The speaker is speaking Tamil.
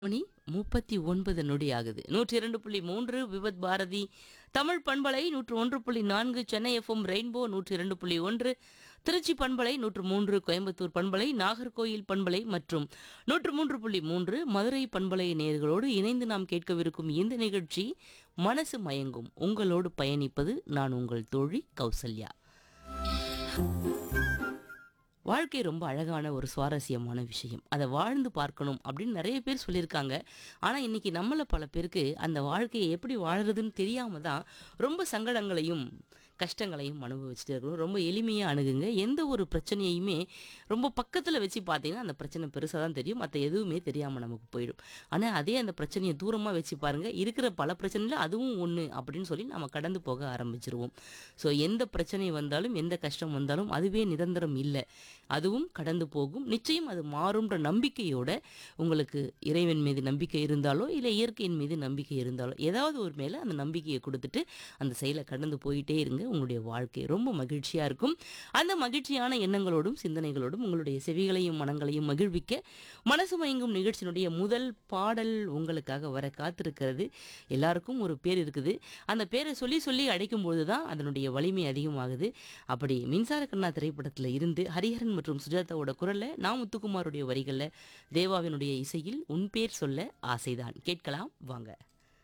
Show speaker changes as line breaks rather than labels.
மணி முப்பத்தி ஒன்பது நொடி ஆகுது நூற்றி இரண்டு புள்ளி மூன்று விபத் பாரதி தமிழ் பண்பலை நூற்று ஒன்று புள்ளி நான்கு சென்னை எஃப்எம் ரெயின்போ நூற்றி இரண்டு புள்ளி ஒன்று திருச்சி பண்பலை நூற்று மூன்று கோயம்புத்தூர் பண்பலை நாகர்கோயில் பண்பலை மற்றும் நூற்று மூன்று புள்ளி மூன்று மதுரை பண்பலை நேயர்களோடு இணைந்து நாம் கேட்கவிருக்கும் இந்த நிகழ்ச்சி மனசு மயங்கும் உங்களோடு பயணிப்பது நான் உங்கள் தோழி கௌசல்யா வாழ்க்கை ரொம்ப அழகான ஒரு சுவாரஸ்யமான விஷயம் அதை வாழ்ந்து பார்க்கணும் அப்படின்னு நிறைய பேர் சொல்லியிருக்காங்க ஆனால் இன்னைக்கு நம்மள பல பேருக்கு அந்த வாழ்க்கையை எப்படி வாழுறதுன்னு தெரியாம தான் ரொம்ப சங்கடங்களையும் கஷ்டங்களையும் அனுபவிச்சுட்டு இருக்கிறோம் ரொம்ப எளிமையாக அணுகுங்க எந்த ஒரு பிரச்சனையுமே ரொம்ப பக்கத்தில் வச்சு பார்த்தீங்கன்னா அந்த பிரச்சனை பெருசாக தான் தெரியும் மற்ற எதுவுமே தெரியாமல் நமக்கு போயிடும் ஆனால் அதே அந்த பிரச்சனையை தூரமாக வச்சு பாருங்கள் இருக்கிற பல பிரச்சனையில் அதுவும் ஒன்று அப்படின்னு சொல்லி நம்ம கடந்து போக ஆரம்பிச்சிருவோம் ஸோ எந்த பிரச்சனை வந்தாலும் எந்த கஷ்டம் வந்தாலும் அதுவே நிரந்தரம் இல்லை அதுவும் கடந்து போகும் நிச்சயம் அது மாறும்ன்ற நம்பிக்கையோட உங்களுக்கு இறைவன் மீது நம்பிக்கை இருந்தாலோ இல்லை இயற்கையின் மீது நம்பிக்கை இருந்தாலோ ஏதாவது ஒரு மேலே அந்த நம்பிக்கையை கொடுத்துட்டு அந்த செயலை கடந்து போயிட்டே இருங்க உங்களுடைய வாழ்க்கை ரொம்ப மகிழ்ச்சியாக இருக்கும் அந்த மகிழ்ச்சியான எண்ணங்களோடும் சிந்தனைகளோடும் உங்களுடைய செவிகளையும் மனங்களையும் மகிழ்விக்க மனசு மயங்கும் நிகழ்ச்சியினுடைய முதல் பாடல் உங்களுக்காக வர காத்திருக்கிறது எல்லாருக்கும் ஒரு பேர் இருக்குது அந்த பேரை சொல்லி சொல்லி அழைக்கும்போது தான் அதனுடைய வலிமை அதிகமாகுது அப்படி மின்சார கண்ணா திரைப்படத்தில் இருந்து ஹரிஹரன் மற்றும் சுஜாதாவோட குரல்ல நான் முத்துக்குமாருடைய வரிகளில் தேவாவினுடைய இசையில் உன் பேர் சொல்ல ஆசைதான் கேட்கலாம் வாங்க